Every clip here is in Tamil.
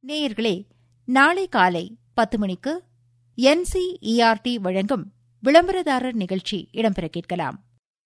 நேயர்களே நாளை காலை பத்து மணிக்கு என்சிஇஆர்டி வழங்கும் விளம்பரதாரர் நிகழ்ச்சி இடம்பெற கேட்கலாம்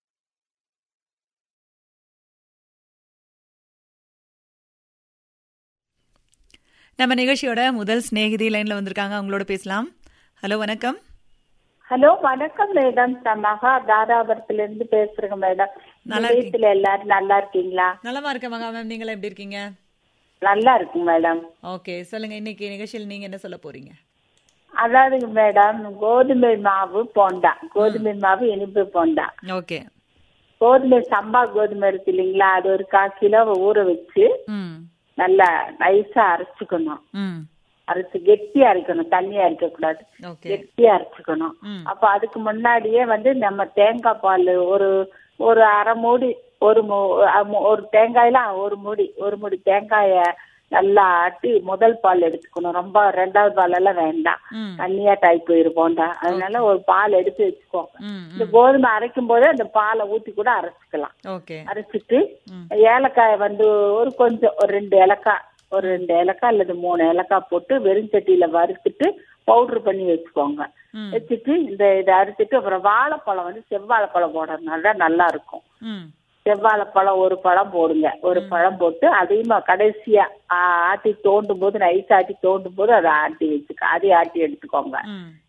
நம்ம நிகழ்ச்சியோட முதல் சிநேகிதி லைன்ல வந்திருக்காங்க அவங்களோட பேசலாம் ஹலோ வணக்கம் ஹலோ வணக்கம் மேடம் நான் மகா தாராபுரத்துல இருந்து பேசுறேங்க மேடம் நல்லா வீட்டுல எல்லாரும் நல்லா இருக்கீங்களா நலமா இருக்க மகா மேம் நீங்களா எப்படி இருக்கீங்க நல்லா இருக்கு மேடம் ஓகே சொல்லுங்க இன்னைக்கு நிகழ்ச்சியில் நீங்க என்ன சொல்ல போறீங்க அதாவதுங்க மேடம் கோதுமை மாவு போண்டா கோதுமை மாவு இனிப்பு போண்டா ஓகே கோதுமை சம்பா கோதுமை இருக்கு இல்லைங்களா அது ஒரு கால் கிலோ ஊற வச்சு ம் நல்லா நைஸா அரைச்சுக்கணும் ம் அரைச்சு கெட்டியா அரைக்கணும் தண்ணியா அரைக்க கூடாது ஓகே கெட்டியா அரைச்சுக்கணும் ம். அப்ப அதுக்கு முன்னாடியே வந்து நம்ம தேங்காய் பால் ஒரு ஒரு அரை மூடி ஒரு மு- அ- ஒரு தேங்காயில ஒரு மூடி ஒரு மூடி தேங்காய நல்லா ஆட்டி முதல் பால் எடுத்துக்கணும் ரொம்ப ரெண்டாவது பால் எல்லாம் வேண்டாம் ம் தண்ணியா டாய் போயிருப்போம்டா அதனால ஒரு பால் எடுத்து வச்சுக்கோ ம் இந்த கோதுமை அரைக்கும் போதே அந்த பாலை ஊத்தி கூட அரைச்சுக்கலாம் ஓகே அரைச்சிட்டு ம். ஏலக்காய் வந்து ஒரு கொஞ்சம் ஒரு ரெண்டு ஏலக்காய் ஒரு ரெண்டு ஏலக்காய் அல்லது மூணு ஏலக்காய் போட்டு வெறும் சட்டியில வறுத்துட்டு பவுடர் பண்ணி வச்சுக்கோங்க ம் வச்சுட்டு இந்த இதை அரைச்சிட்டு அப்புறம் வாழைப்பழம் வந்து செவ்வாழைப்பழம் போடுறதுனால தான் நல்லா இருக்கும் ம் செவ்வாழைப்பழம் ஒரு பழம் போடுங்க ஒரு பழம் போட்டு அதையும் கடைசியா ஆ, ஆட்டி தோண்டும் போது நைஸ் ஆட்டி தோண்டும் போது அதை ஆட்டி வச்சுக்க அதையும் ஆட்டி எடுத்துக்கோங்க ம்